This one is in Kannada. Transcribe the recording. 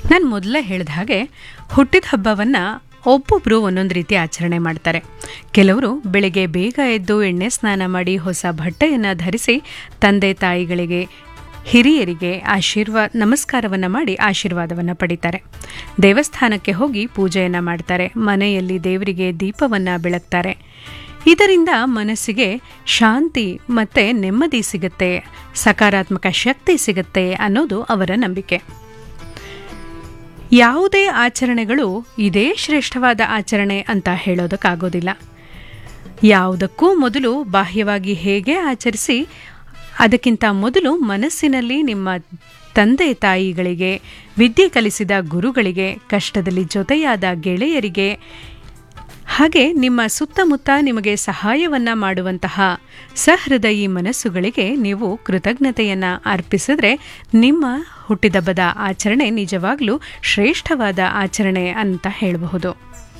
ನಾನು ಮೊದಲೇ ಹೇಳಿದ ಹಾಗೆ ಹುಟ್ಟಿದ ಹಬ್ಬವನ್ನು ಒಬ್ಬೊಬ್ಬರು ಒಂದೊಂದು ರೀತಿ ಆಚರಣೆ ಮಾಡ್ತಾರೆ ಕೆಲವರು ಬೆಳಿಗ್ಗೆ ಬೇಗ ಎದ್ದು ಎಣ್ಣೆ ಸ್ನಾನ ಮಾಡಿ ಹೊಸ ಬಟ್ಟೆಯನ್ನು ಧರಿಸಿ ತಂದೆ ತಾಯಿಗಳಿಗೆ ಹಿರಿಯರಿಗೆ ಆಶೀರ್ವಾದ ನಮಸ್ಕಾರವನ್ನು ಮಾಡಿ ಆಶೀರ್ವಾದವನ್ನು ಪಡಿತಾರೆ ದೇವಸ್ಥಾನಕ್ಕೆ ಹೋಗಿ ಪೂಜೆಯನ್ನು ಮಾಡ್ತಾರೆ ಮನೆಯಲ್ಲಿ ದೇವರಿಗೆ ದೀಪವನ್ನು ಬೆಳಗ್ತಾರೆ ಇದರಿಂದ ಮನಸ್ಸಿಗೆ ಶಾಂತಿ ಮತ್ತು ನೆಮ್ಮದಿ ಸಿಗುತ್ತೆ ಸಕಾರಾತ್ಮಕ ಶಕ್ತಿ ಸಿಗುತ್ತೆ ಅನ್ನೋದು ಅವರ ನಂಬಿಕೆ ಯಾವುದೇ ಆಚರಣೆಗಳು ಇದೇ ಶ್ರೇಷ್ಠವಾದ ಆಚರಣೆ ಅಂತ ಹೇಳೋದಕ್ಕಾಗೋದಿಲ್ಲ ಯಾವುದಕ್ಕೂ ಮೊದಲು ಬಾಹ್ಯವಾಗಿ ಹೇಗೆ ಆಚರಿಸಿ ಅದಕ್ಕಿಂತ ಮೊದಲು ಮನಸ್ಸಿನಲ್ಲಿ ನಿಮ್ಮ ತಂದೆ ತಾಯಿಗಳಿಗೆ ವಿದ್ಯೆ ಕಲಿಸಿದ ಗುರುಗಳಿಗೆ ಕಷ್ಟದಲ್ಲಿ ಜೊತೆಯಾದ ಗೆಳೆಯರಿಗೆ ಹಾಗೆ ನಿಮ್ಮ ಸುತ್ತಮುತ್ತ ನಿಮಗೆ ಸಹಾಯವನ್ನ ಮಾಡುವಂತಹ ಸಹೃದಯಿ ಮನಸ್ಸುಗಳಿಗೆ ನೀವು ಕೃತಜ್ಞತೆಯನ್ನ ಅರ್ಪಿಸಿದ್ರೆ ನಿಮ್ಮ ಹುಟ್ಟಿದಬ್ಬದ ಆಚರಣೆ ನಿಜವಾಗ್ಲೂ ಶ್ರೇಷ್ಠವಾದ ಆಚರಣೆ ಅಂತ ಹೇಳಬಹುದು